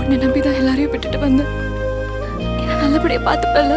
என்னை நம்பிதான் எல்லாரையும் விட்டுட்டு வந்து என்ன நல்லபடியா பார்த்துப்பல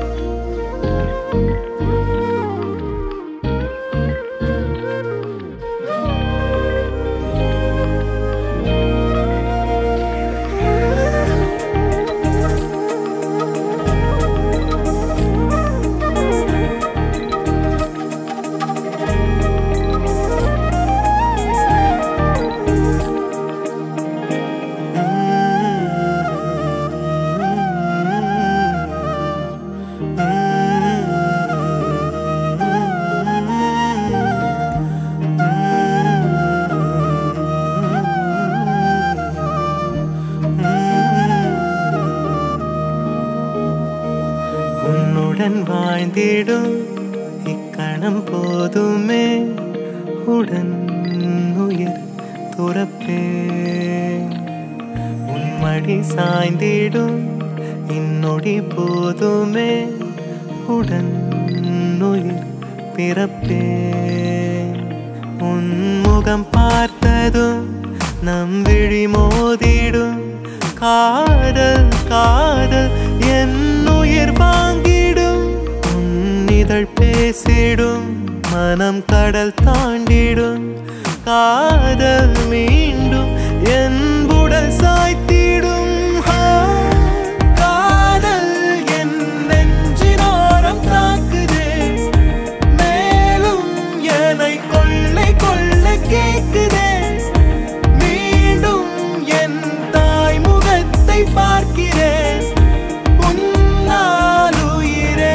உன்னுடன் வாழ்ந்திடும் இக்கணம் போதுமே உடன் உயிர் துறப்பேன் உன்மடி சாய்ந்திடும் இன்னொடி போதுமே உடன் உயிர் பிறப்பேன் உன் முகம் பார்த்ததும் நம் விழி மோதிடும் காதல் காதல் என் உயிர் வாங்கிடும் உன் இதழ் பேசிடும் மனம் கடல் தாண்டிடும் காதல் மீண்டும் என் உடல் சாய்த்திடும் ஆ, காதல் என் நெஞ்சினோரம் தாக்குதே மேலும் என்னை கொள்ளை கொள்ள கேக்குதே மீண்டும் என் தாய் முகத்தை பார்க்கிறேன் உன்னால் உயிரே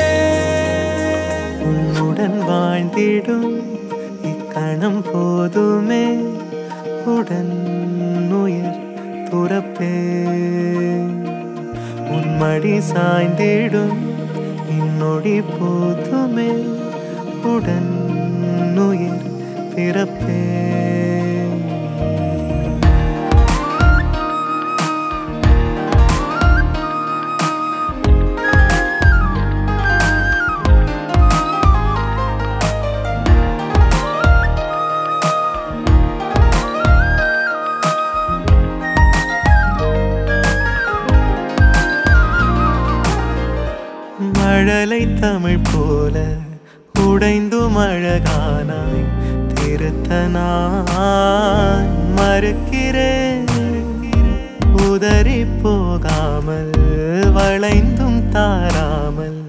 உன்னுடன் வாழ்ந்திடும் இக்கணம் போதுமே உடன் உயிர் துறப்பேன் உன்மடி சாய்ந்திடும் இன்னொடி போதுமே உடன் உயிர் பிறப்பேன் மழலை தமிழ் போல உடைந்தும் அழகானாய் திருத்த நான் மறுக்கிறேன் உதறி போகாமல் வளைந்தும் தாராமல்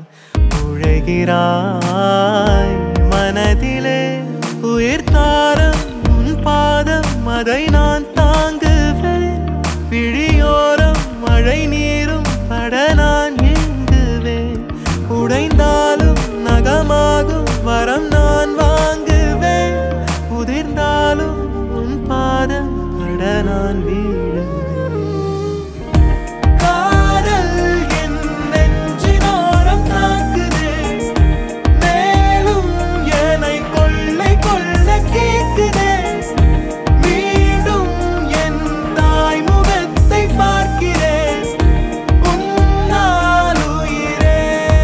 உழைகிறாய் மனதிலே உயிர் தாரம் உன் பாதம் அதை நான் தாங்குவேன் விழியோரம் மழை நீரும் பட நான் ஏங்குவேன் உடைந்தாலும் நகமாகும் வரம் நான் வாங்குவேன் உதிர்ந்தாலும் உன் பாதம் பட நான் வீழுவேன் காதல் என் நெஞ்சினோரம் தாக்குதே மேலும் என்னை கொள்ளை கொள்ள கேக்குதே மீண்டும் என் தாய் முகத்தை பார்க்கிறேன் உன்னால் உயிரே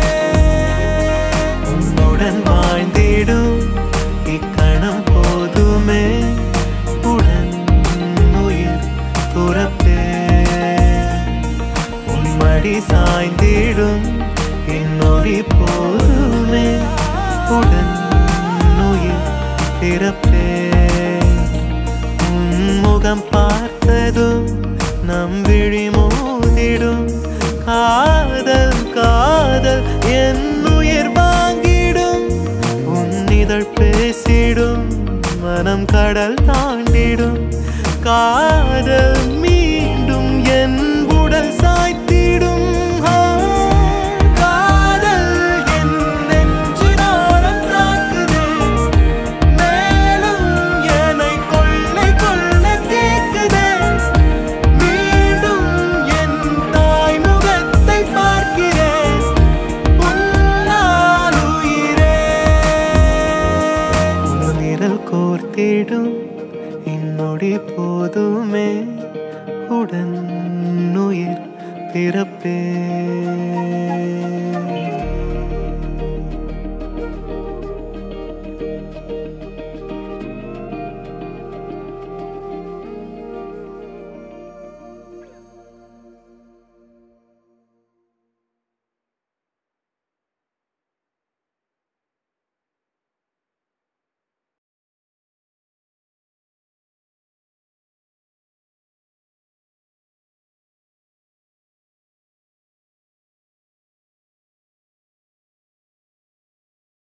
உன்னுடன் வாழ்ந்திடும் இக்கணம் போதுமே உடன் உயிர் துறப்பேன் உன்மடி சாய்ந்திடும் என்னொடி போதுமே உடன் உயிர் பிறப்பேன் உன் முகம் பார்த்ததும் நம் விழி மோதிடும் காதல் காதல் என் உயிர் வாங்கிடும் உன் இதழ் பேசிடும் மனம் கடல் தாண்டிடும் காதல் மீண்டும் என் உடல் சாய்த்திடும் ஆ, காதல் என் நெஞ்சினோரம் தாக்குதே மேலும் என்னை கொள்ளை கொள்ள கேக்குதே மீண்டும் என் தாய் முகத்தை பார்க்கிறேன் உன்னால் உயிரே உன்னிரல் கோர்த்திடும் இன்னொடி போதுமே உடன் உயிர் பிறப்பே